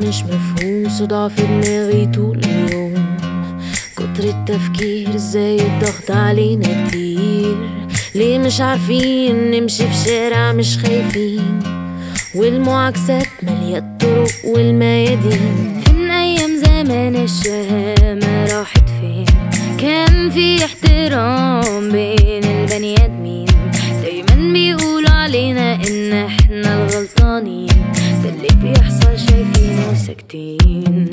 مش مفهوم صداع في دماغي طول اليوم كتر التفكير ازاي الضغط علينا كتير ليه مش عارفين نمشي في شارع مش خايفين والمعاكسات مالية الطرق والميادين فين أيام زمان الشهامة راحت فين كان في احترام بين البني آدمين دايما بيقولوا علينا إن احنا الغلطانين ده اللي بيحصل شايفينه وساكتين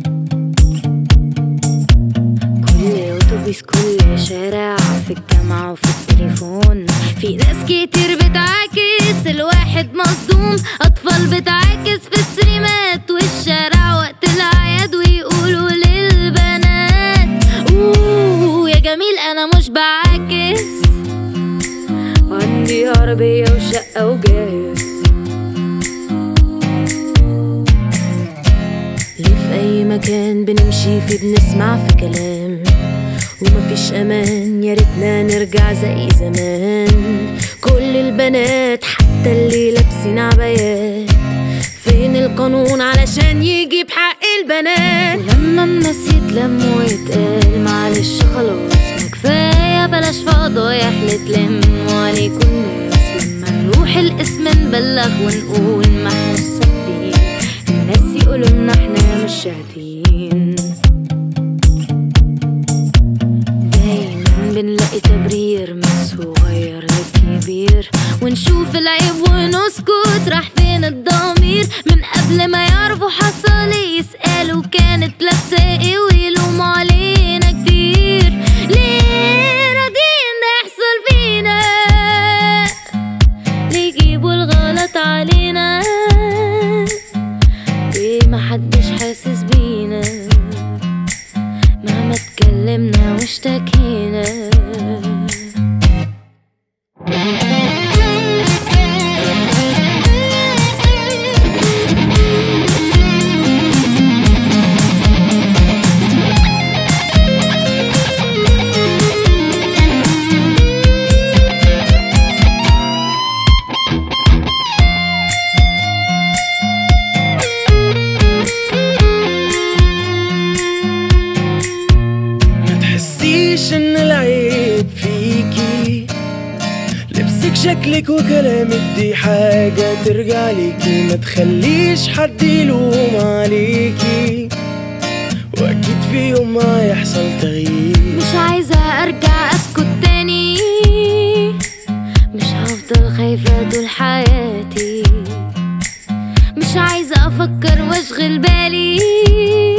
كل أتوبيس كل شارع في الجامعة وفي التليفون في ناس كتير بتعاكس الواحد مصدوم أطفال بتعاكس في السينمات والشارع وقت الأعياد ويقولوا للبنات أوه يا جميل أنا مش بعاكس عندي عربية وشقة وجاهز ليه في أي مكان بنمشي فيه بنسمع في كلام ومفيش أمان يا ريتنا نرجع زي زمان كل البنات حتى اللي لابسين عبايات فين القانون علشان يجيب حق البنات ولما الناس يتلموا ويتقال معلش خلاص ما كفاية بلاش فضايح نتلم عليكم الناس لما نروح القسم نبلغ ونقول ما احنا ثابتين الناس يقولوا ان احنا مش شاهدين دايما بنلاقي تبرير من صغير لكبير ونشوف العيب ونسكت راح فين الضمير من قبل ما يعرفوا حصل ايه يسألوا كانت لابسة ايه ويلوموا علينا كتير ليه راضيين ده يحصل فينا ليه يجيبوا الغلط علينا ليه محدش حاسس بينا مهما اتكلمنا واشتكينا ما تحسيش ان العيب فيكي لبسك شكلك وكلامك دي حاجة ترجع ليكي ما تخليش حد يلوم عليكي واكيد في يوم ما يحصل تغيير مش عايزة ارجع اسكت تاني مش هفضل خايفة طول حياتي مش عايزة افكر واشغل بالي